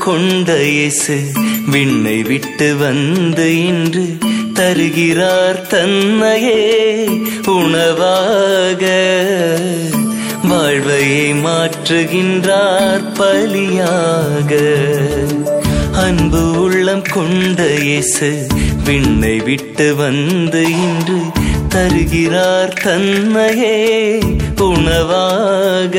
கொண்ட இயேசு விண்ணை விட்டு வந்து இன்று தருகிறார் தன்னையே உணவாக வாழ்வையை மாற்றுகின்றார் பலியாக அன்பு உள்ளம் கொண்ட இயேசு விண்ணை விட்டு வந்து இன்று தருகிறார் தன்னையே உணவாக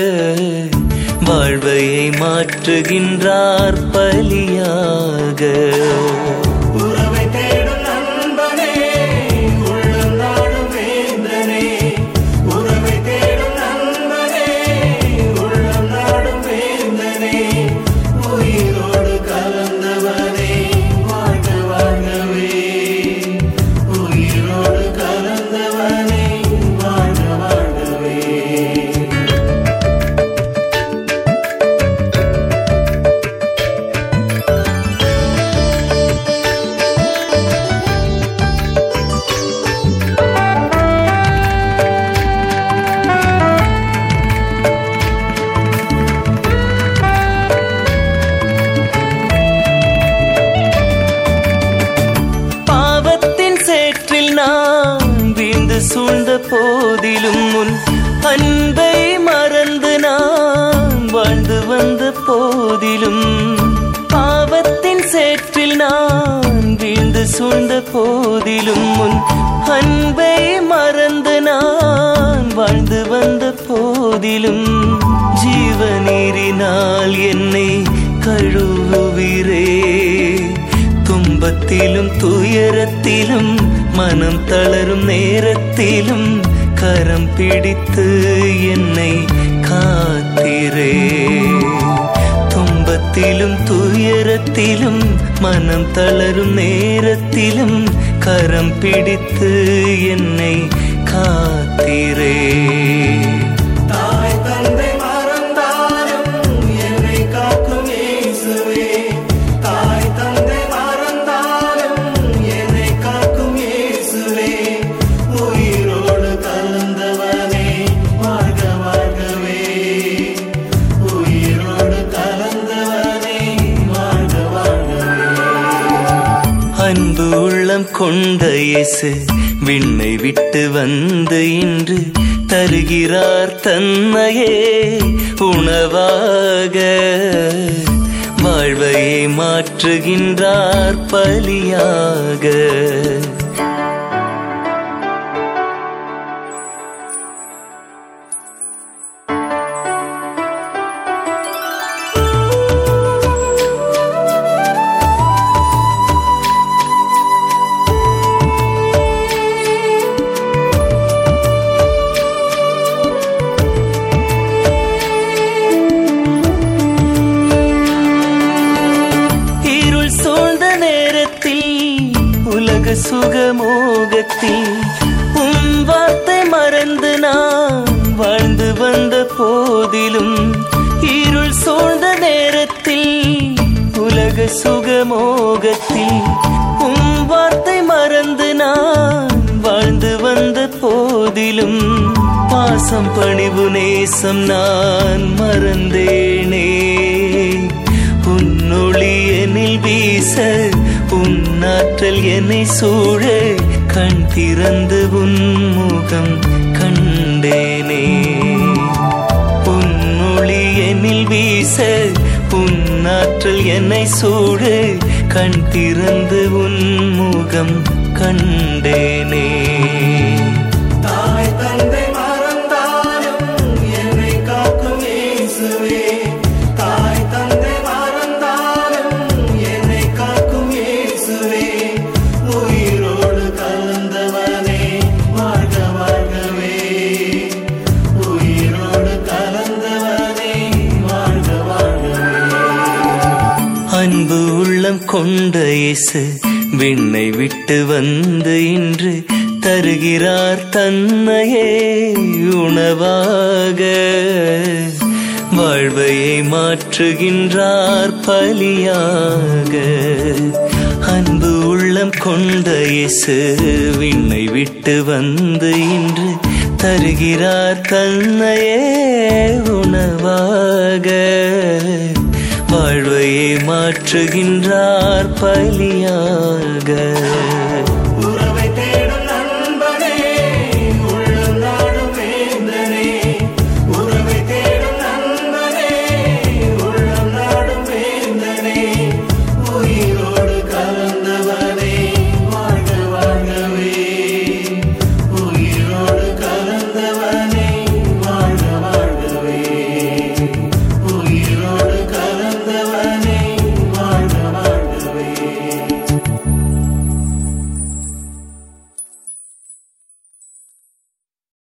வாழ்வையை மாற்றுகின்றார் பலியாக உறவை தேடும் நண்பனே உள்ளம் நாடும் வேந்தனே உறவை தேடும் நண்பனே உள்ளம் நாடும் வேந்தனே உயிரோடு கலந்தவனே வாழ்க வாழ்கவே உயிரோடு கலந்தவனே வாழ்க வாழ்கவே பாவத்தின் சேற்றில் நான் வீழ்ந்து சூழ்ந்த போதிலும் முன் அன்பை மறந்து நான் வாழ்ந்து வந்த போதிலும் பாவத்தின் சேற்றில் நான் வீழ்ந்து சூழ்ந்த போதிலும் முன் அன்பை மறந்து நான் வாழ்ந்து வந்த போதிலும் ஜீவநீரினால் என்னை கழுவுவீரே துன்பத்திலும் துயரத்திலும் மனம் தளரும் நேரத்திலும் கரம் பிடித்து என்னை காத்திரே துன்பத்திலும் துயரத்திலும் மனம் தளரும் நேரத்திலும் கரம் பிடித்து என்னை காத்திரே தாய் தந்தை மறந்தாலும் என்னை காக்கும் இயேசுவே தாய் தந்தை மறந்தாலும் என்னை காக்கும் இயேசுவே உயிரோடு கலந்தவனே வாழ்க வாழ்கவே உயிரோடு கலந்தவனே வாழ்க வாழ்கவே அன்பு உள்ளம் கொண்ட இயேசு விண்ணை விட்டு வந்து இன்று தருகிறார் தன்னையே உணவாக வாழ்வையை மாற்றுகின்றார் பலியாக இருள் சூழ்ந்த நேரத்தில் உலக சுகமோகத்தில் உன் வார்த்தை மறந்து நான் வாழ்ந்து வந்த போதிலும் இருள் சூழ்ந்த நேரத்தில் உலக சுகமோகத்தில் உன் வார்த்தை மறந்து நான் வாழ்ந்து வந்த போதிலும் பாசம் பணிவு நேசம் நான் மறந்தேனே உன்னொளி எனில் வீச உன்னாற்றல் என்னை சூழ கண் திறந்து உன் முகம் கண்டேனே உன்னொளி எனில் வீச உன்னாற்றல் என்னை சூழ கண் திறந்து உன் முகம் கண்டேனே தாய் தந்தை மறந்தாலும் என்னை காக்கும் இயேசுவே தாய் தந்தை மறந்தாலும் என்னை காக்கும் இயேசுவே உயிரோடு கலந்தவனே வாழ்க வாழ்கவே உயிரோடு கலந்தவனே வாழ்க வாழ்கவே அன்பு உள்ளம் கொண்ட இயேசு விண்ணை விட்டு வந்து இன்று தருகிறார் தன்னையே உணவாக வாழ்வையை மாற்றுகின்றார் பலியாக அன்பு உள்ளம் கொண்ட இயேசு விண்ணை விட்டு வந்து இன்று தருகிறார் தன்னையே உணவாக வாழ் வாழ்வையே மாற்றுகின்றார் பலியாக